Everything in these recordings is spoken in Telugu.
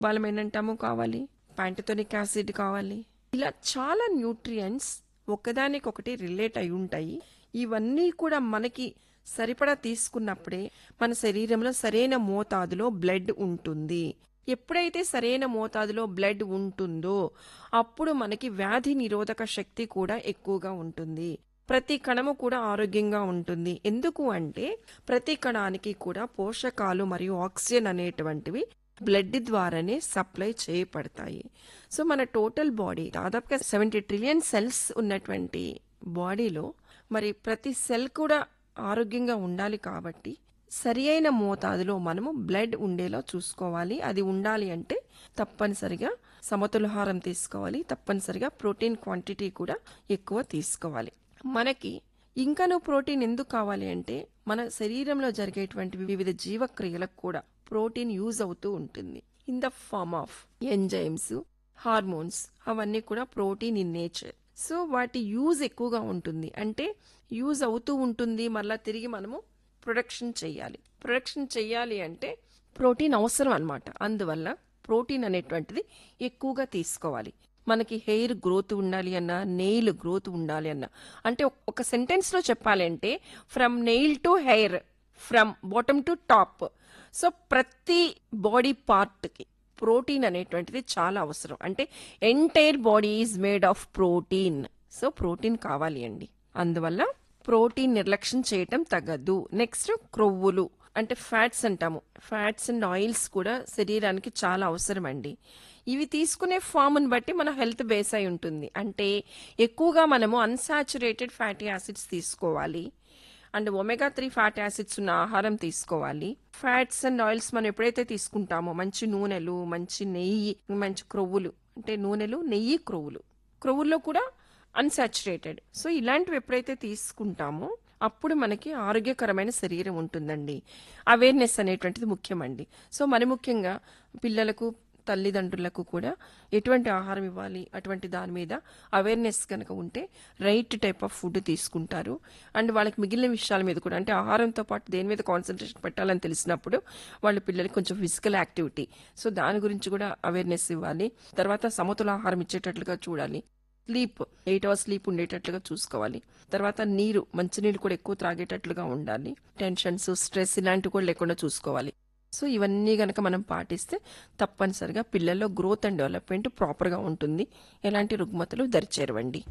బలం ఏంటంటాము కావాలి ప్యాంటోనిక్ యాసిడ్ కావాలి ఇలా చాలా న్యూట్రియంట్స్ ఒకదానికొకటి రిలేట్ అయి ఉంటాయి ఇవన్నీ కూడా మనకి సరిపడా తీసుకున్నప్పుడే మన శరీరంలో సరైన మోతాదులో బ్లడ్ ఉంటుంది ఎప్పుడైతే సరైన మోతాదులో బ్లడ్ ఉంటుందో అప్పుడు మనకి వ్యాధి నిరోధక శక్తి కూడా ఎక్కువగా ఉంటుంది ప్రతి కణము కూడా ఆరోగ్యంగా ఉంటుంది ఎందుకు అంటే ప్రతి కణానికి కూడా పోషకాలు మరియు ఆక్సిజన్ అనేటువంటివి బ్లడ్ ద్వారానే సప్లై చేయబడతాయి సో మన టోటల్ బాడీ దాదాపుగా సెవెంటీ ట్రిలియన్ సెల్స్ ఉన్నటువంటి బాడీలో మరి ప్రతి సెల్ కూడా ఆరోగ్యంగా ఉండాలి కాబట్టి సరి అయిన మోతాదులో మనము బ్లడ్ ఉండేలా చూసుకోవాలి అది ఉండాలి అంటే తప్పనిసరిగా సమతులాహారం తీసుకోవాలి తప్పనిసరిగా ప్రోటీన్ క్వాంటిటీ కూడా ఎక్కువ తీసుకోవాలి మనకి ఇంకనూ ప్రోటీన్ ఎందుకు కావాలి అంటే మన శరీరంలో జరిగేటువంటి వివిధ జీవక్రియలకు కూడా ప్రోటీన్ యూజ్ అవుతూ ఉంటుంది in the form of enzymes hormones అవన్నీ కూడా ప్రోటీన్ ఇన్ నేచర్ సో వాటి యూజ్ ఎక్కువగా ఉంటుంది అంటే యూజ్ అవుతూ ఉంటుంది మళ్ళీ తిరిగి మనము ప్రొడక్షన్ చేయాలి ప్రొడక్షన్ చేయాలి అంటే ప్రోటీన్ అవసరం అన్నమాట అందువల్ల ప్రోటీన్ అనేటువంటిది ఎక్కువగా తీసుకోవాలి మనకి హెయిర్ గ్రోత్ ఉండాలి అన్నా నెయిల్ గ్రోత్ ఉండాలి అన్నా అంటే ఒక- ఒక సెంటెన్స్లో చెప్పాలి అంటే from nail to hair from bottom to top so ప్రతి బాడీ పార్ట్కి ప్రోటీన్ అనేటువంటిది చాలా అవసరం అంటే entire body is made of protein so protein కావాలి అండి అందువల్ల ప్రోటీన్ నిర్లక్ష్యం చేయటం తగదు నెక్స్ట్ క్రొవ్వులు అంటే ఫ్యాట్స్ అంటాము ఫ్యాట్స్ అండ్ ఆయిల్స్ కూడా శరీరానికి చాలా అవసరం అండి ఇవి తీసుకునే ఫామ్ని బట్టి మన హెల్త్ బేస్ అయి ఉంటుంది అంటే ఎక్కువగా మనము అన్సాచురేటెడ్ ఫ్యాటీ యాసిడ్స్ తీసుకోవాలి and omega three fat acids ఉన్న ఆహారం తీసుకోవాలి ఫ్యాట్స్ అండ్ ఆయిల్స్ మనం ఎప్పుడైతే తీసుకుంటామో మంచి నూనెలు మంచి నెయ్యి మంచి క్రొవ్వులు అంటే నూనెలు నెయ్యి క్రొవ్వులు క్రొవ్వుల్లో కూడా అన్సాచురేటెడ్ సో ఇలాంటివి ఎప్పుడైతే తీసుకుంటామో అప్పుడు మనకి ఆరోగ్యకరమైన శరీరం ఉంటుందండి అవేర్నెస్ అనేటువంటిది ముఖ్యమండి సో మరి ముఖ్యంగా పిల్లలకు తల్లిదండ్రులకు కూడా ఎటువంటి ఆహారం ఇవ్వాలి అటువంటి దాని మీద అవేర్నెస్ కనుక ఉంటే రైట్ టైప్ ఆఫ్ ఫుడ్ తీసుకుంటారు అండ్ వాళ్ళకి మిగిలిన విషయాల మీద కూడా అంటే ఆహారంతో పాటు దేని మీద కాన్సన్ట్రేషన్ పెట్టాలని తెలిసినప్పుడు వాళ్ళ పిల్లలకి కొంచెం ఫిజికల్ యాక్టివిటీ సో దాని గురించి కూడా అవేర్నెస్ ఇవ్వాలి తర్వాత సమతుల ఆహారం ఇచ్చేటట్లుగా చూడాలి స్లీప్ ఎయిట్ అవర్స్ స్లీప్ ఉండేటట్లుగా చూసుకోవాలి తర్వాత నీరు మంచినీళ్ళు కూడా ఎక్కువ త్రాగేటట్లుగా ఉండాలి టెన్షన్స్ స్ట్రెస్ ఇలాంటివి కూడా లేకుండా చూసుకోవాలి సో ఇవన్నీ గనక మనం పాటిస్తే తప్పనిసరిగా పిల్లల్లో గ్రోత్ అండ్ డెవలప్మెంట్ ప్రాపర్గా ఉంటుంది ఎలాంటి రుగ్మతలు దరిచేరవండి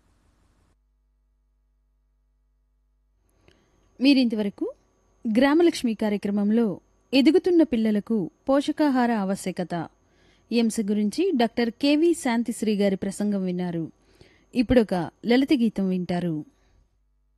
మీరింతవరకు గ్రామలక్ష్మి కార్యక్రమంలో ఎదుగుతున్న పిల్లలకు పోషకాహార ఆవశ్యకత ఈ అంశం గురించి డాక్టర్ కెవి శాంతిశ్రీ గారి ప్రసంగం విన్నారు ఇప్పుడొక లలిత గీతం వింటారు